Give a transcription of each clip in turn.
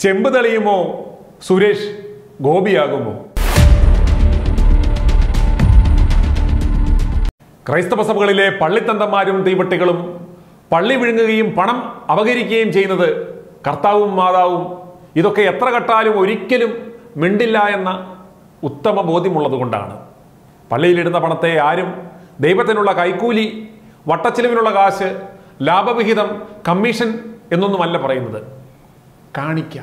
ചെമ്പ് തെളിയുമോ സുരേഷ് ഗോപിയാകുമോ ക്രൈസ്തവ സഭകളിലെ പള്ളിത്തന്തന്മാരും തീവട്ടികളും പള്ളി വിഴുങ്ങുകയും പണം അപകരിക്കുകയും ചെയ്യുന്നത് കർത്താവും മാതാവും ഇതൊക്കെ എത്ര കട്ടാലും ഒരിക്കലും മിണ്ടില്ല എന്ന ഉത്തമ ബോധ്യമുള്ളത് കൊണ്ടാണ് പള്ളിയിലിടുന്ന പണത്തെ ആരും ദൈവത്തിനുള്ള കൈക്കൂലി വട്ടച്ചിലവിനുള്ള കാശ് ലാഭവിഹിതം കമ്മീഷൻ എന്നൊന്നുമല്ല പറയുന്നത് കാണിക്ക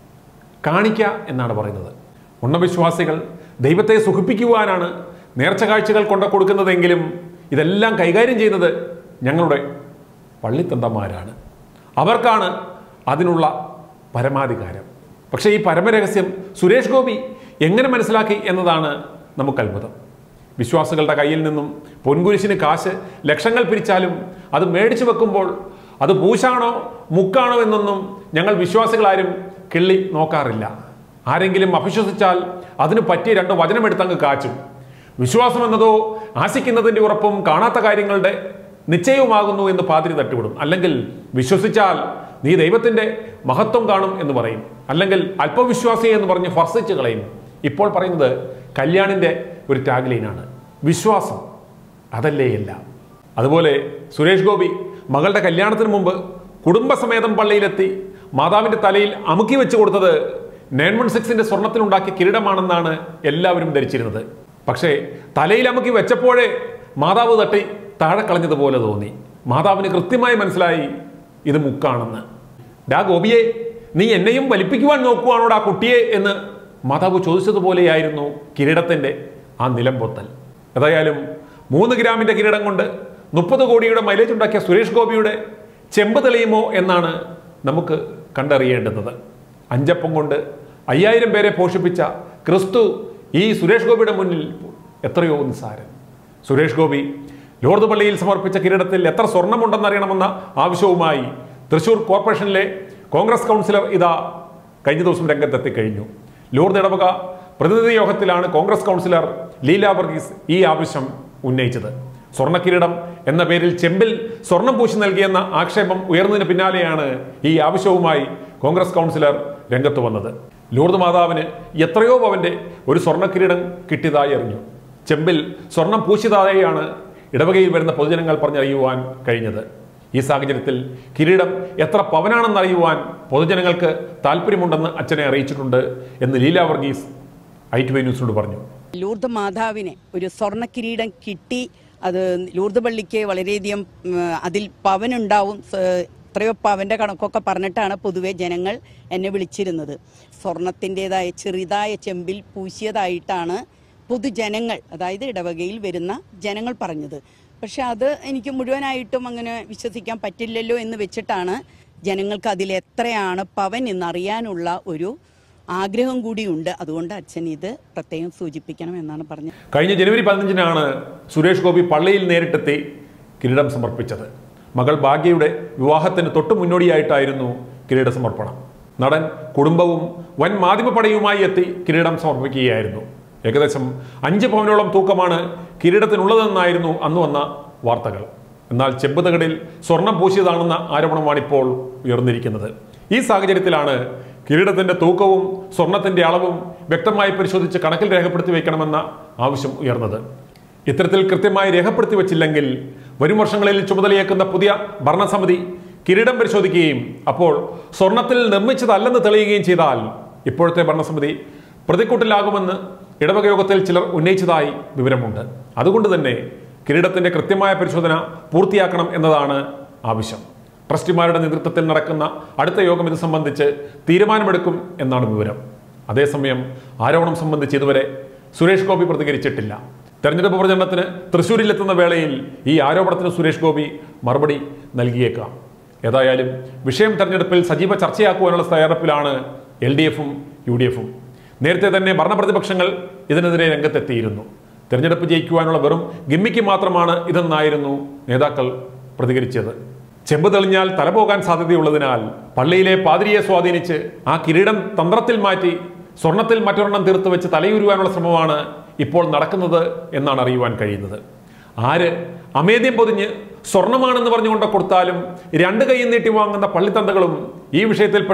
കാണിക്ക എന്നാണ് പറയുന്നത് ഉണ്ണവിശ്വാസികൾ ദൈവത്തെ സുഖിപ്പിക്കുവാനാണ് നേർച്ച കാഴ്ചകൾ കൊണ്ട കൊടുക്കുന്നതെങ്കിലും ഇതെല്ലാം കൈകാര്യം ചെയ്യുന്നത് ഞങ്ങളുടെ പള്ളിത്തന്തന്മാരാണ് അവർക്കാണ് അതിനുള്ള പരമാധികാരം പക്ഷേ ഈ പരമരഹസ്യം സുരേഷ് ഗോപി എങ്ങനെ മനസ്സിലാക്കി എന്നതാണ് നമുക്ക് അത്ഭുതം വിശ്വാസികളുടെ കയ്യിൽ നിന്നും പൊൻകുരിശിന് കാശ് ലക്ഷങ്ങൾ പിരിച്ചാലും അത് മേടിച്ചു വെക്കുമ്പോൾ അത് പൂശാണോ മുക്കാണോ എന്നൊന്നും ഞങ്ങൾ വിശ്വാസികളാരും കിള്ളി നോക്കാറില്ല ആരെങ്കിലും അവിശ്വസിച്ചാൽ അതിന് പറ്റിയ രണ്ട് വചനമെടുത്തങ്ങ് കാച്ചും വിശ്വാസം എന്നതോ ആശിക്കുന്നതിൻ്റെ ഉറപ്പും കാണാത്ത കാര്യങ്ങളുടെ നിശ്ചയവുമാകുന്നു എന്ന് പാതിരി തട്ടിവിടും അല്ലെങ്കിൽ വിശ്വസിച്ചാൽ നീ ദൈവത്തിൻ്റെ മഹത്വം കാണും എന്ന് പറയും അല്ലെങ്കിൽ അല്പവിശ്വാസി എന്ന് പറഞ്ഞ് ഫർസിച്ച് കളയും ഇപ്പോൾ പറയുന്നത് കല്യാണിൻ്റെ ഒരു ടാഗ്ലൈനാണ് വിശ്വാസം അതല്ലേ എല്ലാം അതുപോലെ സുരേഷ് ഗോപി മകളുടെ കല്യാണത്തിന് മുമ്പ് കുടുംബസമേതം പള്ളിയിലെത്തി മാതാവിൻ്റെ തലയിൽ അമുക്കി വെച്ച് കൊടുത്തത് നയൻ വൺ സിക്സിന്റെ സ്വർണത്തിലുണ്ടാക്കിയ കിരീടമാണെന്നാണ് എല്ലാവരും ധരിച്ചിരുന്നത് പക്ഷേ തലയിൽ അമുക്കി വെച്ചപ്പോഴേ മാതാവ് തട്ടി താഴെ കളഞ്ഞതുപോലെ തോന്നി മാതാവിന് കൃത്യമായി മനസ്സിലായി ഇത് മുക്കാണെന്ന് ഡാ ഗോപിയെ നീ എന്നെയും വലിപ്പിക്കുവാൻ നോക്കുവാണോടാ കുട്ടിയെ എന്ന് മാതാവ് ചോദിച്ചതുപോലെയായിരുന്നു കിരീടത്തിന്റെ ആ നിലംപൊത്തൽ ഏതായാലും മൂന്ന് ഗ്രാമിന്റെ കിരീടം കൊണ്ട് മുപ്പത് കോടിയുടെ മൈലേജ് ഉണ്ടാക്കിയ സുരേഷ് ഗോപിയുടെ ചെമ്പ് തെളിയുമോ എന്നാണ് നമുക്ക് കണ്ടറിയേണ്ടുന്നത് അഞ്ചപ്പം കൊണ്ട് അയ്യായിരം പേരെ പോഷിപ്പിച്ച ക്രിസ്തു ഈ സുരേഷ് ഗോപിയുടെ മുന്നിൽ എത്രയോ നിസ്സാരൻ സുരേഷ് ഗോപി ലോർദ് പള്ളിയിൽ സമർപ്പിച്ച കിരീടത്തിൽ എത്ര സ്വർണമുണ്ടെന്നറിയണമെന്ന ആവശ്യവുമായി തൃശൂർ കോർപ്പറേഷനിലെ കോൺഗ്രസ് കൗൺസിലർ ഇതാ കഴിഞ്ഞ ദിവസം രംഗത്തെത്തി കഴിഞ്ഞു ലോർദ് ഇടവക പ്രതിനിധി യോഗത്തിലാണ് കോൺഗ്രസ് കൗൺസിലർ ലീല വർഗീസ് ഈ ആവശ്യം ഉന്നയിച്ചത് സ്വർണ്ണക്കിരീടം എന്ന പേരിൽ ചെമ്പിൽ സ്വർണം പൂശി നൽകിയെന്ന ആക്ഷേപം ഉയർന്നതിന് പിന്നാലെയാണ് ഈ ആവശ്യവുമായി കോൺഗ്രസ് കൗൺസിലർ രംഗത്ത് വന്നത് ലൂർദ് മാതാവിന് എത്രയോ പവന്റെ ഒരു സ്വർണ്ണക്കിരീടം കിട്ടിയതായി അറിഞ്ഞു ചെമ്പിൽ സ്വർണം പൂശിയതായാണ് ഇടവകയിൽ വരുന്ന പൊതുജനങ്ങൾ പറഞ്ഞറിയുവാൻ കഴിഞ്ഞത് ഈ സാഹചര്യത്തിൽ കിരീടം എത്ര പവനാണെന്നറിയുവാൻ പൊതുജനങ്ങൾക്ക് താല്പര്യമുണ്ടെന്ന് അച്ഛനെ അറിയിച്ചിട്ടുണ്ട് എന്ന് Leela Varghese I T V ന്യൂസിനോട് പറഞ്ഞു ലൂർദ് മാതാവിന് ഒരു സ്വർണ്ണ കിരീടം കിട്ടി അത് ലൂർദ് പള്ളിക്ക് വളരെയധികം ഉം, അതിൽ പവനുണ്ടാവും സ- എത്രയോ പവന്റെ കണക്കൊക്കെ പറഞ്ഞിട്ടാണ് പൊതുവെ ജനങ്ങൾ എന്നെ വിളിച്ചിരുന്നത് സ്വർണത്തിൻ്റെതായ ചെറുതായ ചെമ്പിൽ പൂശിയതായിട്ടാണ് പൊതുജനങ്ങൾ അതായത് ഇടവകയിൽ വരുന്ന ജനങ്ങൾ പറഞ്ഞത് പക്ഷെ അത് എനിക്ക് മുഴുവനായിട്ടും അങ്ങനെ വിശ്വസിക്കാൻ പറ്റില്ലല്ലോ എന്ന് വെച്ചിട്ടാണ് ജനങ്ങൾക്ക് അതിൽ എത്രയാണ് പവൻ എന്നറിയാനുള്ള ഒരു ആഗ്രഹം കൂടിയുണ്ട് അതുകൊണ്ട് അച്ഛൻ ഇത് പ്രത്യേകം സൂചിപ്പിക്കണം എന്നാണ് പറഞ്ഞത് കഴിഞ്ഞ ജനുവരി പതിനഞ്ചിനാണ് സുരേഷ് ഗോപി പള്ളിയിൽ നേരിട്ടെത്തി കിരീടം സമർപ്പിച്ചത് മകൾ ഭാഗ്യയുടെ വിവാഹത്തിന് തൊട്ടു മുന്നോടിയായിട്ടായിരുന്നു കിരീട സമർപ്പണം നടൻ കുടുംബവും വൻ മാധ്യമപ്പടയുമായി എത്തി കിരീടം സമർപ്പിക്കുകയായിരുന്നു ഏകദേശം അഞ്ച് പവനോളം തൂക്കമാണ് കിരീടത്തിനുള്ളതെന്നായിരുന്നു അന്ന് വന്ന വാർത്തകൾ എന്നാൽ ചെമ്പുതകടിൽ സ്വർണം പൂശിയതാണെന്ന ആരോപണമാണ് ഇപ്പോൾ ഉയർന്നിരിക്കുന്നത് ഈ സാഹചര്യത്തിലാണ് കിരീടത്തിന്റെ തൂക്കവും സ്വർണത്തിന്റെ അളവും വ്യക്തമായി പരിശോധിച്ച് കണക്കിൽ രേഖപ്പെടുത്തി വയ്ക്കണമെന്ന ആവശ്യം ഉയർന്നത് ഇത്തരത്തിൽ കൃത്യമായി രേഖപ്പെടുത്തി വച്ചില്ലെങ്കിൽ വരും വർഷങ്ങളിൽ ചുമതലയേക്കുന്ന പുതിയ ഭരണസമിതി കിരീടം പരിശോധിക്കുകയും അപ്പോൾ സ്വർണത്തിൽ നിർമ്മിച്ചതല്ലെന്ന് തെളിയുകയും ചെയ്താൽ ഇപ്പോഴത്തെ ഭരണസമിതി പ്രതിക്കൂട്ടിലാകുമെന്ന് ഇടവക യോഗത്തിൽ ചിലർ ഉന്നയിച്ചതായി വിവരമുണ്ട് അതുകൊണ്ട് തന്നെ കിരീടത്തിന്റെ കൃത്യമായ പരിശോധന പൂർത്തിയാക്കണം എന്നതാണ് ആവശ്യം ട്രസ്റ്റിമാരുടെ നേതൃത്വത്തിൽ നടക്കുന്ന അടുത്ത യോഗം ഇത് സംബന്ധിച്ച് തീരുമാനമെടുക്കും എന്നാണ് വിവരം അതേസമയം ആരോപണം സംബന്ധിച്ച് ഇതുവരെ സുരേഷ് ഗോപി പ്രതികരിച്ചിട്ടില്ല തെരഞ്ഞെടുപ്പ് പ്രചരണത്തിന് തൃശ്ശൂരിലെത്തുന്ന വേളയിൽ ഈ ആരോപണത്തിന് സുരേഷ് ഗോപി മറുപടി നൽകിയേക്കാം ഏതായാലും വിഷയം തെരഞ്ഞെടുപ്പിൽ സജീവ ചർച്ചയാക്കുവാനുള്ള തയ്യാറെടുപ്പിലാണ് എൽ ഡി എഫും യു ഡി എഫും നേരത്തെ തന്നെ ഭരണപ്രതിപക്ഷങ്ങൾ ഇതിനെതിരെ രംഗത്തെത്തിയിരുന്നു തെരഞ്ഞെടുപ്പ് ജയിക്കുവാനുള്ള വെറും ഗിമ്മിക്ക് മാത്രമാണ് ഇതെന്നായിരുന്നു നേതാക്കൾ പ്രതികരിച്ചത് ചെമ്പ് തെളിഞ്ഞാൽ തല പോകാൻ സാധ്യതയുള്ളതിനാൽ പള്ളിയിലെ പാതിരിയെ സ്വാധീനിച്ച് ആ കിരീടം തന്ത്രത്തിൽ മാറ്റി സ്വർണത്തിൽ മറ്റൊരെണ്ണം തീർത്ത് വെച്ച് തലയുരുവാനുള്ള ശ്രമമാണ് ഇപ്പോൾ നടക്കുന്നത് എന്നാണ് അറിയുവാൻ കഴിയുന്നത് ആര് അമേദ്യം പൊതിഞ്ഞ് സ്വർണമാണെന്ന് പറഞ്ഞുകൊണ്ട് കൊടുത്താലും രണ്ട് കൈയും നീട്ടി വാങ്ങുന്ന പള്ളിത്തന്തകളും ഈ വിഷയത്തിൽപ്പെട്ട്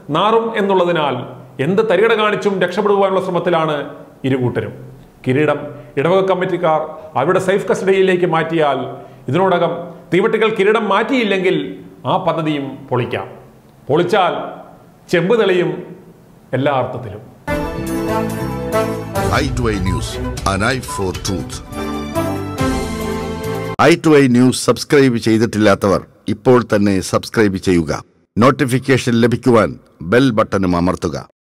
നാറും എന്നുള്ളതിനാൽ എന്ത് തരികട കാണിച്ചും രക്ഷപ്പെടുവാനുള്ള ശ്രമത്തിലാണ് ഇരുകൂട്ടരും കിരീടം ഇടവക കമ്മിറ്റിക്കാർ അവരുടെ സേഫ് കസ്റ്റഡിയിലേക്ക് മാറ്റിയാൽ ഇതിനോടകം തീവട്ടികൾ കിരീടം മാറ്റിയില്ലെങ്കിൽ ആ പദ്ധതിയും പൊളിക്കാം പൊളിച്ചാൽ ചെമ്പ് തെളിയും എല്ലാ അർത്ഥത്തിലും eye to eye news, an eye for truth. Eye to eye news subscribe ചെയ്തിട്ടില്ലാത്തവർ ഇപ്പോൾ തന്നെ സബ്സ്ക്രൈബ് ചെയ്യുക നോട്ടിഫിക്കേഷൻ ലഭിക്കുവാൻ ബെൽ ബട്ടണും അമർത്തുക